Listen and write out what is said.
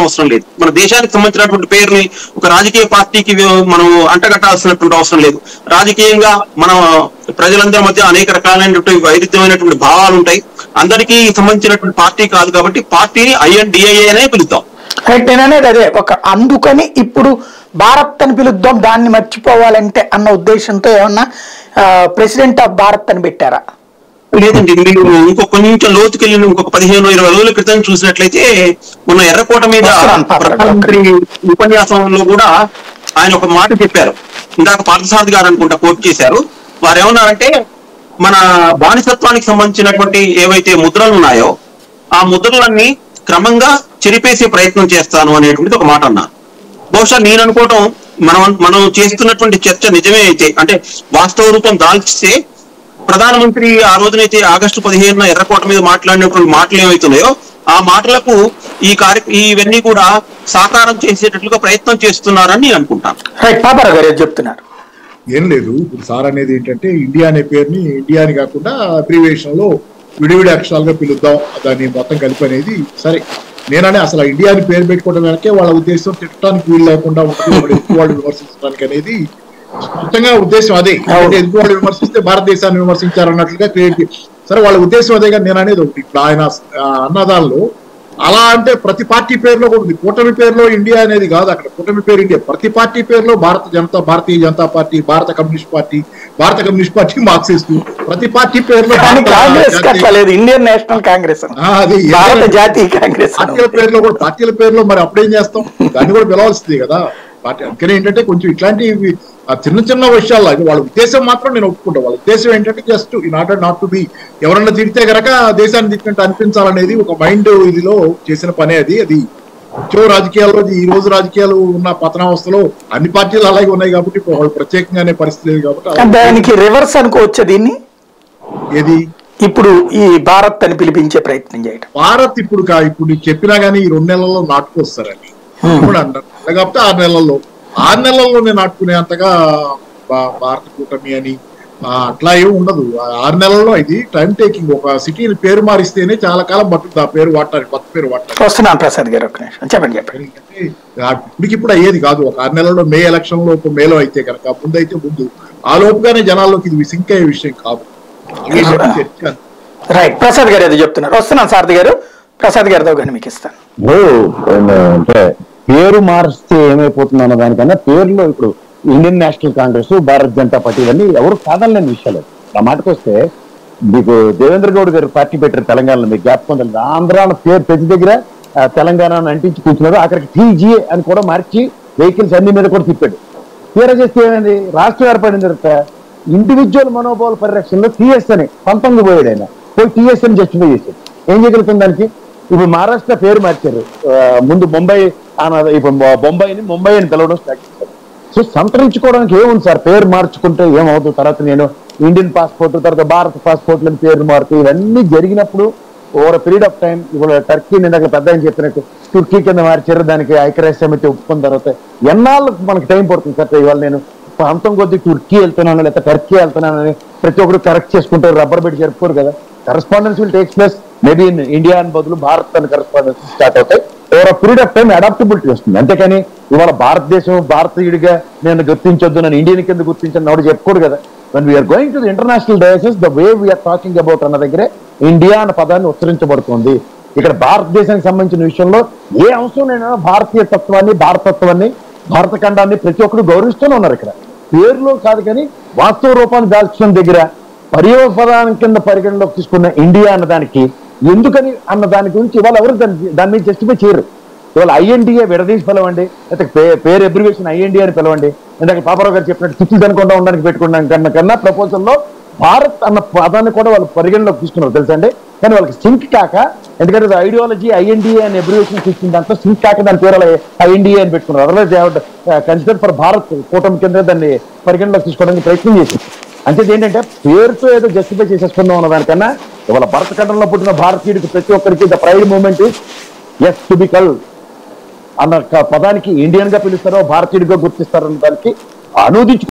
అవసరం లేదు మన దేశానికి సంబంధించినటువంటి పేరుని ఒక రాజకీయ పార్టీకి వి- మనం అంటగట్టాల్సినటువంటి అవసరం లేదు రాజకీయంగా మన ప్రజలందరి మధ్య అనేక రకాలైనటువంటి వైరుధ్యమైనటువంటి భావాలు ఉంటాయి అందరికీ సంబంధించినటువంటి పార్టీ కాదు కాబట్టి పార్టీని ఐఎన్డిఐఏ అనే పిలుద్దాం రైట్ నేను అనేది అదే ఒక అందుకని ఇప్పుడు భారత్ అని పిలుద్దాం దాన్ని మర్చిపోవాలంటే అన్న ఉద్దేశంతో ఏమన్నా ప్రెసిడెంట్ ఆఫ్ భారత్ అని పెట్టారా లేదండి మీరు ఇంకొక కొంచెం లోతుకెళ్ళి ఇంకొక పదిహేను ఇరవై రోజుల క్రితం చూసినట్లయితే మొన్న ఎర్రకోట మీద వస్తున్నాను, పాప. ప్రధానమంత్రి ఉపన్యాసంలో కూడా ఆయన ఒక మాట చెప్పారు ఇందాక పార్థసారథి గారు అనుకుంటా కోట్ చేశారు వారు ఏమన్నారంటే మన బానిసత్వానికి సంబంధించినటువంటి ఏవైతే ముద్రలు ఉన్నాయో ఆ ముద్రలన్నీ క్రమంగా చెరిపేసే ప్రయత్నం చేస్తాను అనేటువంటిది ఒక మాట అన్నారు బహుశా నేను అనుకోవటం మనం మనం చేస్తున్నటువంటి చర్చ నిజమే అయితే అంటే వాస్తవ రూపం దాల్చితే ప్రధానమంత్రి ఆ రోజునైతే ఆగస్టు పదిహేనున ఎర్రకోట మీద మాట్లాడినటువంటి మాటలు ఏమైతున్నాయో ఆ మాటలకు ఈ కార్య ఇవన్నీ కూడా సాకారం చేసేటట్లుగా ప్రయత్నం చేస్తున్నారని నేను అనుకుంటాను రైట్ పాపారావు గారు ఏదో చెప్తున్నారు ఏం లేదు ఇప్పుడు సార్ అనేది ఏంటంటే ఇండియా అనే పేరుని ఇండియా అని కాకుండా అబ్రివేషన్ లో విడివిడి అక్షరాలుగా పిలుద్దాం దాన్ని మొత్తం కలిపి అనేది సరే నేననే అసలు ఆ ఇండియా అని పేరు పెట్టుకోవడం వెనకే వాళ్ళ ఉద్దేశం తిట్టడానికి వీలు లేకుండా ఉంటుంది వాడు ఎదుటి వాళ్ళు విమర్శించడానికి అనేది మొత్తంగా ఉద్దేశం అదే అంటే ఎదుటి వాళ్ళు విమర్శిస్తే భారతదేశాన్ని విమర్శించారు అన్నట్లుగా క్రియేట్ సరే వాళ్ళ ఉద్దేశం అదే కానీ నేను అనేది ఒకటి ఇప్పుడు ఆయన ఆ, అన్నదానిలో అలా అంటే ప్రతి పార్టీ పేరులో కూడా ఉంది కూటమి పేరులో ఇండియా అనేది కాదు అక్కడ కూటమి పేరు ఇండియా ప్రతి పార్టీ పేరులో Bharata Janata Bharatiya Janata Party Bharata Communist Party Bharata Communist Party Marxist ప్రతి పార్టీ పేరులో కానీ భారత కాంగ్రెస్ జాతీయ- కట్టలేదు ఇండియన్ నేషనల్ కాంగ్రెస్ అని. ఆ, అది భారత ఏదైనా- జాతీయ కాంగ్రెస్ అని పార్టీల పేరులో కూడా పార్టీల పేరులో మరి అప్పుడేం చేస్తాం దాన్ని కూడా పిలవాల్సింది కదా పార్టీ అందుకని ఏంటంటే కొంచెం ఇట్లాంటివి ఆ చిన్న చిన్న విషయాల్లో అది వాళ్ళ ఉద్దేశం మాత్రం నేను ఒప్పుకుంటా వాళ్ళ ఉద్దేశం ఏంటంటే just in order not to be ఎవరన్నా తిడితే గనక దేశాన్ని తిట్టినట్టు అనిపించాలనేది ఒక మైండ్ ఇదిలో చేసిన పనే అది అది వచ్చే రాజకీయాల్లో ఈ రోజు రాజకీయాలు ఉన్న పతనావస్థలో అన్ని పార్టీలు అలాగే ఉన్నాయి కాబట్టి ఇప్పుడు వాళ్ళు ప్రత్యేకంగానే పరిస్థితి లేదు కాబట్టి అలా దానికి రివర్స్ అనుకోవచ్చు దీన్ని ఏది ఇప్పుడు ఈ భారత్ అని పిలిపించే ప్రయత్నం చేయడం భారత్ ఇప్పుడు కా- ఇప్పుడు నీకు చెప్పినా గానీ ఈ రెండు నెలల్లో నాటుకొస్తారని ఇప్పుడు అంటారు కాబట్టి ఆరు నెలల్లో ఆరు నెలల్లోనే నాటుకునే అంతగా భా- భారత కూటమి అని ఆ, అట్లా ఏం ఉండదు ఆ ఆరు నెలల్లో ఇది టైం టేకింగ్ ఒక సిటీని పేరు మారిస్తేనే చాలా కాలం పట్టుద్ది ఆ పేరు వాడటానికి కొత్త పేరు వాడటానికి వస్తున్నాను ప్రసాద్ గారు ఒక నిమిషం చెప్పండి చెప్పండి ఎందుకంటే ఆ ఇప్పటికిప్పుడు అయ్యేది కాదు ఒక ఆరు నెలల్లో మే ఎలక్షన్ లో ఒక మేలో అయితే కనుక ముందు అయితే ముందు ఆ లోపుగానే జనాల్లోకి ఇది సింక్ అయ్యే విషయం కాదు ఇది చర్చ రైట్ ప్రసాద్ గారు ఏదో చెప్తున్నారు వస్తున్నాను సారథి గారు ప్రసాద్ గారితో కానీ మీకు ఇస్తాను ఇప్పుడు అంటే పేరు మారిస్తే ఏమైపోతుంది అన్న దానికన్నా పేరులో ఇప్పుడు Indian National Congress Bharat Janata Party ఇవన్నీ ఎవరు కాదనలేని విషయాలు ఆ మాటకు వస్తే మీకు దేవేంద్ర గౌడ్ గారు పార్టీ పెట్టారు తెలంగాణలో మీకు జ్ఞాపకం తెలియదు ఆంధ్ర అన్న పేరు ప్రతి దగ్గర ఆ, తెలంగాణ అని అంటించి కూర్చున్నారు అక్కడికి టీజీఏ అని కూడా మార్చి వెహికల్స్ అన్ని మీద కూడా తిప్పాడు తీరా చేస్తే ఏమైంది రాష్ట్రం ఏర్పడిన తర్వాత ఇండివిజువల్ మనోభావాల పరిరక్షణలో టీఎస్ అని పంతొమ్మిది పోయాడు ఆయన పోయి టీఎస్ అని జస్టిఫై చేశాడు ఏం చేయగలుగుతుంది దానికి ఇప్పుడు మహారాష్ట్ర పేరు మార్చారు ఆ, ముందు ముంబై అన్నది ఇప్పుడు బొ- బొంబాయిని ముంబై అని పిలవడం స్టార్ట్ చేశారు సో సంతరించుకోవడానికి ఏముంది సార్ పేరు మార్చుకుంటే ఏమవుతుంది తర్వాత నేను ఇండియన్ పాస్పోర్ట్ తర్వాత భారత పాస్పోర్ట్ అని పేరు మారుతాయి ఇవన్నీ జరిగినప్పుడు ఓవర్ పీరియడ్ ఆఫ్ టైం ఇప్పుడు టర్కీ నేను పెద్ద ఆయన చెప్పినట్టు తుర్కీ కింద మార్చారు దానికి ఐక్యరాజ్య సమితి ఒప్పుకున్న తర్వాత ఎన్నాళ్ళకు మనకి టైం పడుతుంది సార్ ఇవాళ నేను ప్రాంతం కొద్ది తుర్కీ వెళ్తున్నాను లేకపోతే టర్కీ వెళ్తున్నాను అని ప్రతి ఒక్కరు కరెక్ట్ చేసుకుంటారు రబ్బర్ పెట్టి జరుపుకోరు కదా correspondence will takes place maybe in India అని బదులు భారత్ అని కరస్పాండెన్స్ స్టార్ట్ అవుతాయి over period of time adaptability వస్తుంది అంతేకాని ఇవాళ భారతదేశం భారతీయుడిగా నేను గుర్తించొద్దు నేను ఇండియన్ కింద గుర్తించను నాడు చెప్పుకోడు కదా one we're going to the international diaspora the way we're talking about అన్న దగ్గరే ఇండియా అన్న పదాన్ని ఉచ్చరించబడుతుంది ఇక్కడ భారతదేశానికి సంబంధించిన విషయంలో ఏ అంశం లేనా భారతీయ తత్వాన్ని భారతత్వాన్ని భారత ఖండాన్ని ప్రతి ఒక్కరు గౌరవిస్తూనే ఉన్నారు ఇక్కడ పేరులో కాదు కానీ వాస్తవ రూపాన్ని దాల్చడం దగ్గర పర్యవపదానం కింద పరిగణలోకి తీసుకున్న ఇండియా అన్న దానికి ఎందుకని అన్న దాని గురించి ఇవాళ ఎవరు దాన్ని దాని మీద జస్టిఫై చేయరు ఇవాళ ఐఎన్డిఏ విడదీసి పిలవండి అయితే పే- పేరు ఎబ్రివేషన్ ఐఎన్డిఏ అని పిలవండి ఇందాక పాపారావు గారు చెప్పినట్టు తిట్లు తినకుండా ఉండడానికి పెట్టుకున్నాం కన్నా కన్నా ప్రపోజల్లో భారత్ అన్న పదాన్ని కూడా వాళ్ళు పరిగణలోకి తీసుకున్నారు తెలుసా అండి కానీ వాళ్ళకి సింక్ కాక ఎందుకంటే ఐడియాలజీ ఐఎన్డిఏ అని ఎబ్రివేషన్ ఇచ్చిన దాంట్లో సింక్ కాక దాని పేరు ఐఎన్డిఏ అని పెట్టుకున్నారు అదర్వైజ్ కన్సిడర్ ఫర్ భారత్ కూటమి కింద దాన్ని పరిగణలోకి తీసుకోవడానికి ప్రయత్నం చేసింది అంటే ఏంటంటే పేరుతో ఏదో జస్టిఫై చేసేసుకుందాం అన్న దానికన్నా ఇవాళ భారత ఖండంలో పుట్టిన భారతీయుడికి ప్రతి ఒక్కరికి the pride moment yes to be కల్ అన్న క- పదానికి ఇండియన్ గా పిలుస్తారో భారతీయుడిగా గుర్తిస్తారన్న దానికి అనుదించు